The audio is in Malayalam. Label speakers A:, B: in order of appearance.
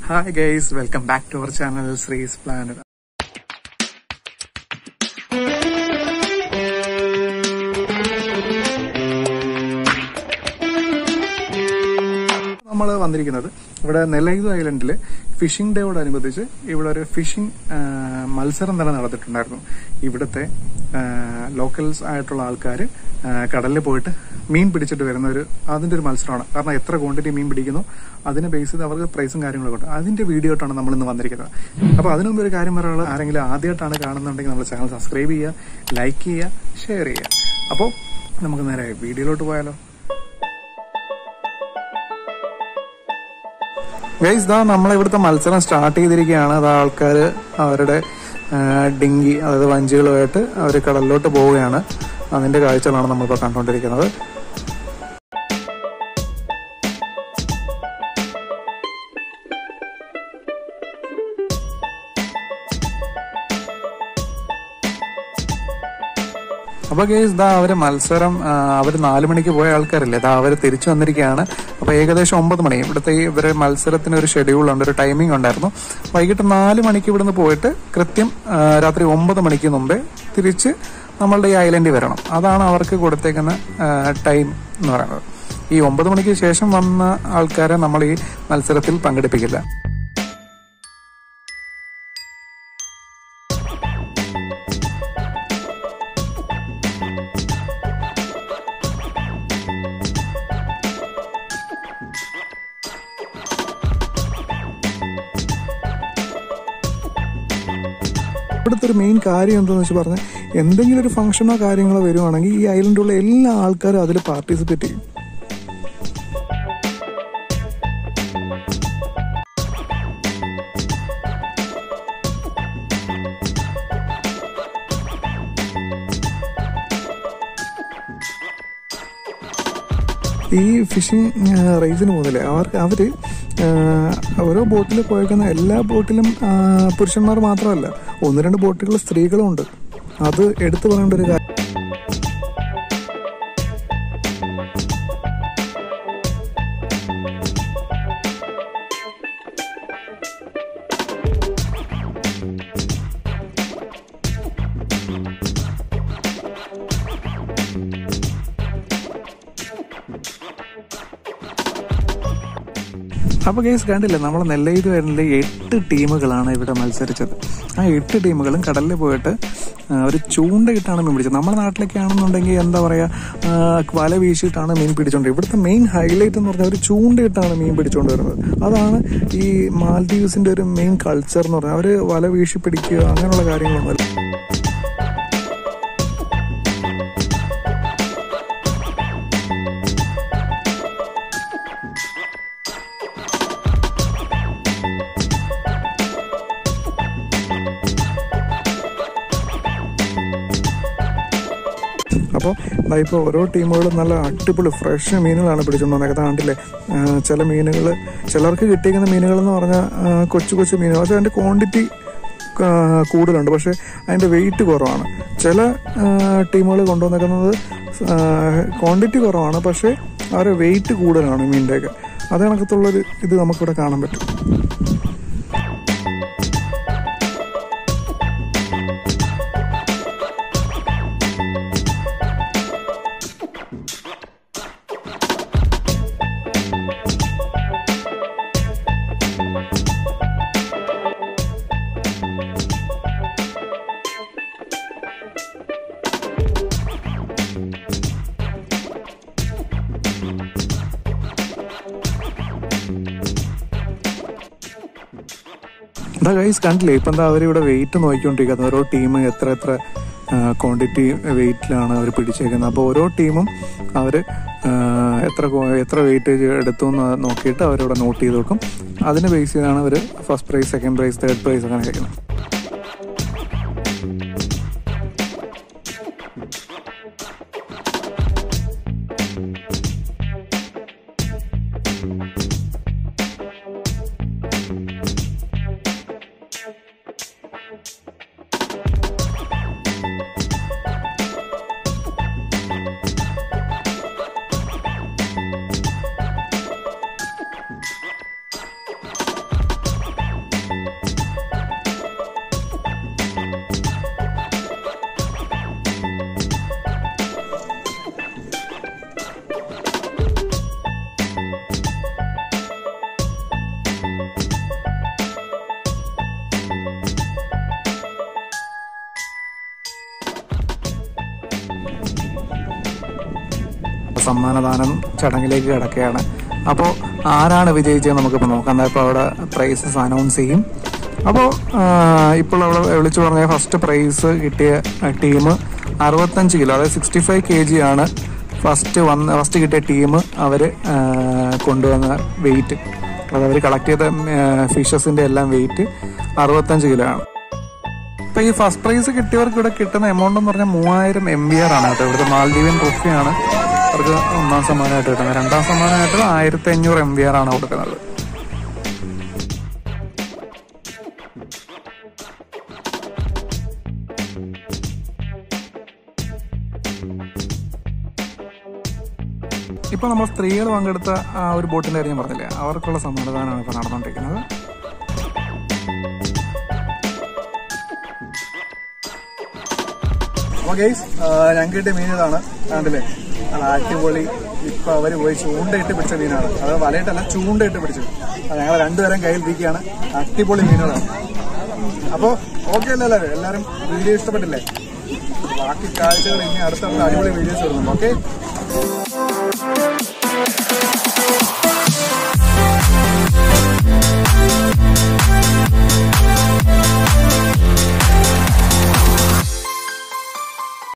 A: hi guys welcome back to our channel Sree's planet നമ്മൾ വന്നിരിക്കുന്നത് ഇവിടെ നെല്ലൈതു ഐലൻഡിൽ ഫിഷിംഗ് ഡേയോടനുബന്ധിച്ച് ഇവിടെ ഒരു ഫിഷിംഗ് മത്സരം തന്നെ നടത്തിയിട്ടുണ്ടായിരുന്നു ഇവിടുത്തെ ലോക്കൽസ് ആയിട്ടുള്ള ആൾക്കാർ കടലിൽ പോയിട്ട് മീൻ പിടിച്ചിട്ട് വരുന്ന ഒരു അതിന്റെ ഒരു മത്സരമാണ് കാരണം എത്ര ക്വാണ്ടിറ്റി മീൻ പിടിക്കുന്നു അതിനെ ബേസ് ചെയ്ത് അവർക്ക് പ്രൈസും കാര്യങ്ങളൊക്കെ ഉണ്ട് അതിന്റെ വീഡിയോ ആയിട്ടാണ് നമ്മൾ ഇന്ന് വന്നിരിക്കുന്നത് അപ്പോൾ അതിനു മുമ്പ് ഒരു കാര്യം പറയാനുള്ളത് ആരെങ്കിലും ആദ്യമായിട്ടാണ് കാണുന്നുണ്ടെങ്കിൽ നമ്മുടെ ചാനൽ സബ്സ്ക്രൈബ് ചെയ്യുക ലൈക്ക് ചെയ്യുക ഷെയർ ചെയ്യുക അപ്പോൾ നമുക്ക് നേരെ വീഡിയോയിലോട്ട് പോയാലോ ഗൈസ് ദാ നമ്മളെ ഇവിടുത്തെ മത്സരം സ്റ്റാർട്ട് ചെയ്തിരിക്കുകയാണ് അത് ആൾക്കാർ അവരുടെ ആ, ഡിങ്കി അതായത് വഞ്ചികളുമായിട്ട് അവർ കടലിലോട്ട് പോവുകയാണ് അതിന്റെ കാഴ്ചകളാണ് നമ്മളിപ്പോൾ കണ്ടുകൊണ്ടിരിക്കുന്നത് അപ്പൊ ഗേസ് ദാ അവര് മത്സരം ആ, അവര് നാലു മണിക്ക് പോയ ആൾക്കാരല്ലേ ദാ അവര് തിരിച്ചു വന്നിരിക്കുകയാണ് അപ്പൊ ഏകദേശം ഒമ്പത് മണി ഇവിടുത്തെ ഈ ഇവരെ മത്സരത്തിന് ഒരു ഷെഡ്യൂൾ ഉണ്ട് ഒരു ടൈമിംഗ് ഉണ്ടായിരുന്നു വൈകിട്ട് നാല് മണിക്ക് ഇവിടുന്ന് പോയിട്ട് കൃത്യം ആ, രാത്രി ഒമ്പത് മണിക്ക് മുമ്പേ തിരിച്ച് നമ്മളുടെ ഈ ഐലൻഡിൽ വരണം അതാണ് അവർക്ക് കൊടുത്തേക്കുന്ന ടൈം എന്ന് പറയുന്നത് ഈ ഒമ്പത് മണിക്ക് ശേഷം വന്ന ആൾക്കാരെ നമ്മൾ ഈ മത്സരത്തിൽ പങ്കെടുപ്പിക്കില്ല ഇവിടുത്തെ ഒരു മെയിൻ കാര്യം എന്താണെന്ന് വെച്ച് പറഞ്ഞാൽ എന്തെങ്കിലും ഒരു ഫംഗ്ഷനോ കാര്യങ്ങളോ വരുവാണെങ്കിൽ ഈ ഐലൻഡിലുള്ള എല്ലാ ആൾക്കാരും അതിൽ പാർട്ടിസിപ്പേറ്റ് ചെയ്യും ഈ ഫിഷിംഗ് റേസിന് പോകുന്നില്ലേ അവർക്ക് അവര് ആ, ഓരോ ബോട്ടിൽ പോയേക്കുന്ന എല്ലാ ബോട്ടിലും ആ, പുരുഷന്മാർ മാത്രമല്ല ഒന്ന് രണ്ട് ബോട്ടുകൾ സ്ത്രീകളും ഉണ്ട് അത് എടുത്തു പറയേണ്ട ഒരു കാര്യം അപ്പൊ കേസ് കണ്ടില്ലേ നമ്മളെ നെല്ലയിൽ വരുന്ന എട്ട് ടീമുകളാണ് ഇവിടെ മത്സരിച്ചത് ആ എട്ട് ടീമുകളും കടലിൽ പോയിട്ട് ആ, ഒരു ചൂണ്ടയിട്ടാണ് മീൻ പിടിച്ചത് നമ്മുടെ നാട്ടിലൊക്കെ ആണെന്നുണ്ടെങ്കിൽ എന്താ പറയാ ആ, വല വീശിയിട്ടാണ് മീൻ പിടിച്ചോണ്ട് ഇവിടുത്തെ മെയിൻ ഹൈലൈറ്റ് എന്ന് പറഞ്ഞാൽ ഒരു ചൂണ്ടയിട്ടാണ് മീൻ പിടിച്ചോണ്ട് വരുന്നത് അതാണ് ഈ മാൽദീവ്സിന്റെ ഒരു മെയിൻ കൾച്ചർ എന്ന് പറഞ്ഞാൽ അവര് വല വീശി പിടിക്കുക അങ്ങനെയുള്ള കാര്യങ്ങളൊന്നും അപ്പോൾ ഇപ്പോൾ ഓരോ ടീമുകളും നല്ല അടിപൊളി ഫ്രഷ് മീനുകളാണ് പിടിച്ചുകൊണ്ട് വന്നത് കണ്ടില്ലേ ആ, ചില മീനുകൾ ചിലർക്ക് കിട്ടിയിരിക്കുന്ന മീനുകൾ എന്ന് പറഞ്ഞാൽ ആ, കൊച്ചു കൊച്ചു മീനുകൾ പക്ഷേ അതിൻ്റെ ക്വാണ്ടിറ്റി കൂടുതലുണ്ട് പക്ഷേ അതിൻ്റെ വെയിറ്റ് കുറവാണ് ചില ടീമുകൾ കൊണ്ടുവന്നേക്കുന്നത് ക്വാണ്ടിറ്റി കുറവാണ് പക്ഷേ അവരുടെ വെയിറ്റ് കൂടുതലാണ് മീനിൻ്റെയൊക്കെ അത് കണക്കത്തുള്ളൊരു ഇത് നമുക്കിവിടെ കാണാൻ പറ്റും എന്താ ഗൈസ് കണ്ടില്ലേ ഇപ്പം എന്താ അവരിവിടെ വെയിറ്റ് നോക്കിക്കൊണ്ടിരിക്കുന്നത് ഓരോ ടീം എത്ര എത്ര ക്വാണ്ടിറ്റി വെയിറ്റിലാണ് അവർ പിടിച്ചേക്കുന്നത് അപ്പോൾ ഓരോ ടീമും അവർ എത്ര quo- എത്ര വെയിറ്റേജ് എടുത്തു എന്ന് നോക്കിയിട്ട് അവരിവിടെ നോട്ട് ചെയ്ത് വെക്കും അതിന് ബേസ് ചെയ്താണ് അവർ first prize second prize third prize അങ്ങനെ കഴിക്കുന്നത് സമ്മാനദാനം ചടങ്ങിലേക്ക് കിടക്കുകയാണ് അപ്പോൾ ആരാണ് വിജയിച്ചത് നമുക്കിപ്പോൾ നോക്കാം ഇപ്പോൾ അവിടെ പ്രൈസസ് അനൗൺസ് ചെയ്യും അപ്പോൾ ഇപ്പോൾ അവിടെ വിളിച്ചു പറഞ്ഞ ഫസ്റ്റ് പ്രൈസ് കിട്ടിയ ടീം അറുപത്തഞ്ച് കിലോ അതായത് സിക്സ്റ്റി ഫൈവ് കെ ജി ആണ് ഫസ്റ്റ് വന്ന ഫസ്റ്റ് കിട്ടിയ ടീം അവർ കൊണ്ടുവന്ന വെയിറ്റ് അതായത് അവർ കളക്ട് ചെയ്ത ഫിഷസിൻ്റെ എല്ലാം വെയിറ്റ് അറുപത്തഞ്ച് കിലോ ആണ് ഇപ്പൊ ഈ ഫസ്റ്റ് പ്രൈസ് കിട്ടിയവർക്ക് ഇവിടെ കിട്ടുന്ന എമൗണ്ട് എന്ന് പറഞ്ഞാൽ മൂവായിരം എം ബി ആർ ആണ് കേട്ടോ ഇവിടുത്തെ മാൽദീവൻ ട്രോഫിയാണ് അവർക്ക് ഒന്നാം സമ്മാനമായിട്ട് കിട്ടുന്നത് രണ്ടാം സമ്മാനമായിട്ട് ആയിരത്തി അഞ്ഞൂറ് എം ബി ആർ ആണ് കൊടുക്കുന്നത് ഇപ്പൊ നമ്മൾ സ്ത്രീകൾ പങ്കെടുത്ത ആ ഒരു ബോട്ടിന്റെ കാര്യം ഞാൻ പറഞ്ഞില്ലേ അവർക്കുള്ള സമ്മാനദാനമാണ് ഇപ്പൊ നടന്നുകൊണ്ടിരിക്കുന്നത് അപ്പൊ ഗൈസ് ഞങ്ങൾക്ക് കിട്ടിയ മീൻ ഇതാണ് കണ്ടില്ലേ നല്ല അടിപൊളി ഇപ്പൊ അവര് പോയി ചൂണ്ടയിട്ട് പിടിച്ച മീനാണ് അത് വലയിട്ടല്ല ചൂണ്ടയിട്ട് പിടിച്ചത് അത് ഞങ്ങൾ രണ്ടുപേരും കയ്യിൽ ഇരിക്കുകയാണ് അടിപൊളി മീനുകളാണ് അപ്പോ ഓക്കെ അല്ലേ എല്ലാവരും എല്ലാവരും വീഡിയോ ഇഷ്ടപ്പെട്ടില്ലേ ബാക്കി കാഴ്ചകൾ ഇനി അടുത്തടുത്ത അടിപൊളി വീഡിയോസ് വരുന്നുണ്ട് ഓക്കെ